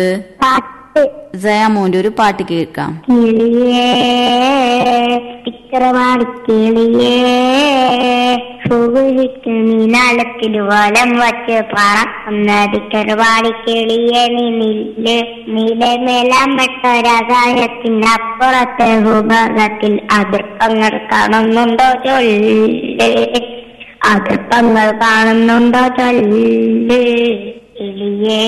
പാട്ട് ജയമോന്റെ ഒരു പാട്ട് കേൾക്കാം കിളിയേ തിക്കറവാടി കിളിയേ സുഖിക്ക് നീനാളത്തിൽ വലം വച്ച് പറക്കുന്ന തിക്കറവാടി കിളിയെ നീ നില്ല് നിലമേലാൻ പെട്ടൊരാകാശത്തിനപ്പുറത്തെ ഭൂഭാഗത്തിൽ അതിർപ്പങ്ങൾ കാണുന്നുണ്ടോ ചൊല്ല് അതിർപ്പങ്ങൾ കാണുന്നുണ്ടോ ചൊല്ല് കിളിയേ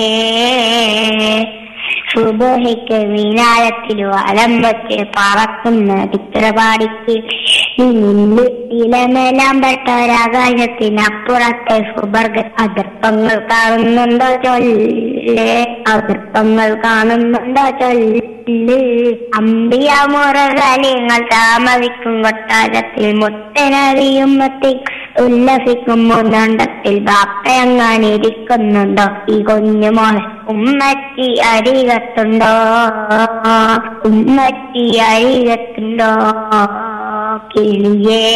സുബഹിക്ക് വിനാലത്തിൽ വലം വെച്ച് പറക്കുന്ന ചിത്രപാടിക്ക് നില്ല് ഇലമെല്ലാം പെട്ട ഒരാകാശത്തിനപ്പുറത്തെ സുബർഗ അതിർപ്പങ്ങൾ കാണുന്നുണ്ടോ ചൊല്ല് അതിർപ്പങ്ങൾ കാണുന്നുണ്ടോ ചൊല്ല് അമ്പിയ മുറകാലിയങ്ങൾ താമസിക്കും കൊട്ടാരത്തിൽ മുത്തനറിയുമ്പത്തിൽ ഉല്ലസിക്കും മുന്നണ്ടത്തിൽ ബാപ്പയങ്ങാനിരിക്കുന്നുണ്ടോ ഈ കുഞ്ഞു മോൾ ഉമ്മറ്റി അരികത്തുണ്ടോ ഉമ്മറ്റി അരികത്തുണ്ടോ കിളിയേ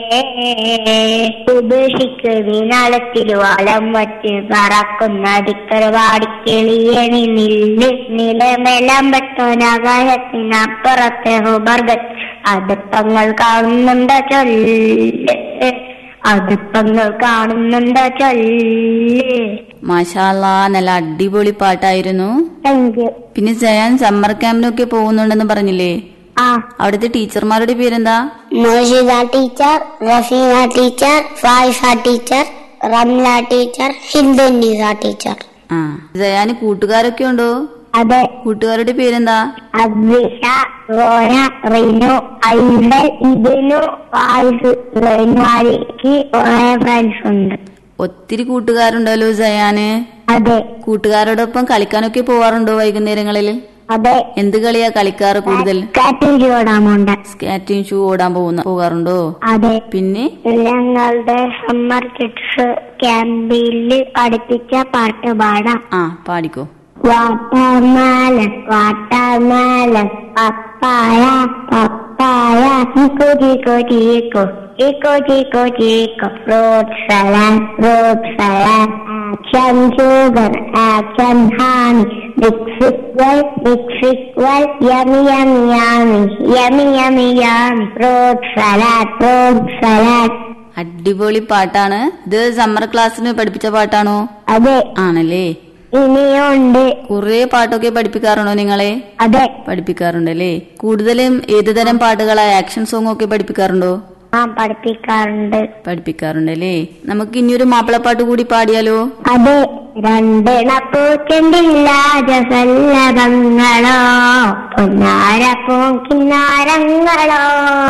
ഉപേക്ഷിക്ക് വിനാളത്തിൽ വലം വച്ച് പറക്കുന്ന ദിക്കറുപാടി കിളിയെ നീ നില്ല് നിലമെല്ലാം പെട്ടോനാകാശത്തിനപ്പുറത്തെ ഹുബർഗത്ത് അതിപ്പങ്ങൾ കാണുന്നുണ്ടോ ചൊല്ല് അതിപ്പങ്ങൾ കാണുന്നുണ്ടോ ചൊല്ല് മാഷാല്ലാ നല്ല അടിപൊളി പാട്ടായിരുന്നു താങ്ക് യു പിന്നെ ജയാൻ സമ്മർ ക്യാമ്പിനൊക്കെ പോകുന്നുണ്ടെന്ന് പറഞ്ഞില്ലേ ആ അവിടുത്തെ ടീച്ചർമാരുടെ പേരെന്താ Moshida teacher Rafeena teacher Faifa teacher Ramla teacher Hindunisa teacher ആ ജയാന് കൂട്ടുകാരൊക്കെ ഉണ്ടോ അതെ കൂട്ടുകാരുടെ പേരെന്താ അബ്ദിഷ റോന റിനു ഐബൽ ഇബിനു ഫായിസ് റെയ്മാലിക്ക് കുറെ ഫ്രണ്ട്സ് ഉണ്ട് ഒത്തിരി കൂട്ടുകാരുണ്ടല്ലോ ജയാന് അതെ കൂട്ടുകാരോടൊപ്പം കളിക്കാനൊക്കെ പോവാറുണ്ടോ വൈകുന്നേരങ്ങളിൽ അതെ എന്ത് കളിയാ കളിക്കാറ് കൂടുതൽ കാറ്റേജ് ഓടാമുണ്ട് സ്കാറ്റിംഗ് ഷൂ ഓടാൻ പോകുന്ന പോകാറുണ്ടോ അതെ പിന്നെ ഞങ്ങളുടെ സമ്മർ കിഡ്സ് ക്യാമ്പിൽ പഠിപ്പിച്ച പാട്ട് പാടാം ആ പാടിക്കോ watermelon watermelon papaya papaya chikoo chikoo chikoo chikoo chikoo chikoo fruit salad fruit salad action sugar action honey mix it well mix it well yummy yummy yummy yummy yummy yummy fruit salad fruit salad അടിപൊളി പാട്ടാണ് ഇത് സമ്മർ ക്ലാസ്സിന് പഠിപ്പിച്ച പാട്ടാണോ അതെ ആണല്ലേ ഇനിയുണ്ട് കുറെ പാട്ടൊക്കെ പഠിപ്പിക്കാറുണ്ടോ നിങ്ങളെ അതെ പഠിപ്പിക്കാറുണ്ടല്ലേ കൂടുതലും ഏതുതരം പാട്ടുകളാ ആക്ഷൻ സോങ് ഒക്കെ പഠിപ്പിക്കാറുണ്ടോ ആ പഠിപ്പിക്കാറുണ്ട് പഠിപ്പിക്കാറുണ്ടല്ലേ നമുക്ക് ഇനിയൊരു മാപ്പിളപ്പാട്ട് കൂടി പാടിയാലോ അതെ രണ്ടിണപ്പൂച്ചെണ്ടില്ലാജസല്ലഭങ്ങളോ പൊന്നാര പൂക്കിന്നാരങ്ങളോ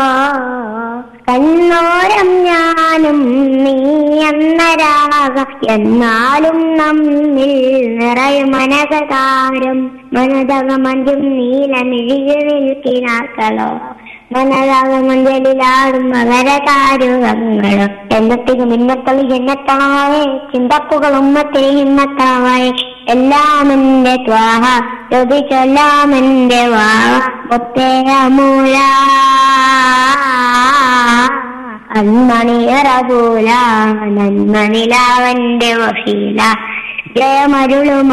കണ്ണോരം ഞാനും നീ എന്നരാക എന്നാലും നമ്മിൽ നിറയും മനകതാരം മനതക മഞ്ചും നീലമിഴികു നിൽക്കിനാക്കളോ മനതാക മഞ്ചലിലാടും മകരകാരുകങ്ങളോ എന്നത്തേക്ക് മിന്നത്തളി എന്നത്തണമാവേ ചിന്തപ്പുകൾ ഉമ്മത്തിരി ഹിമ്മത്താവായേ എല്ലാം എന്റെ ത്വാഹ ചോദിച്ചെല്ലാം എന്റെ വാവ ഒത്തേ അമൂല അന്മണിയറകൂല നന്മണിലാവന്റെ വശീല ജയമരുളും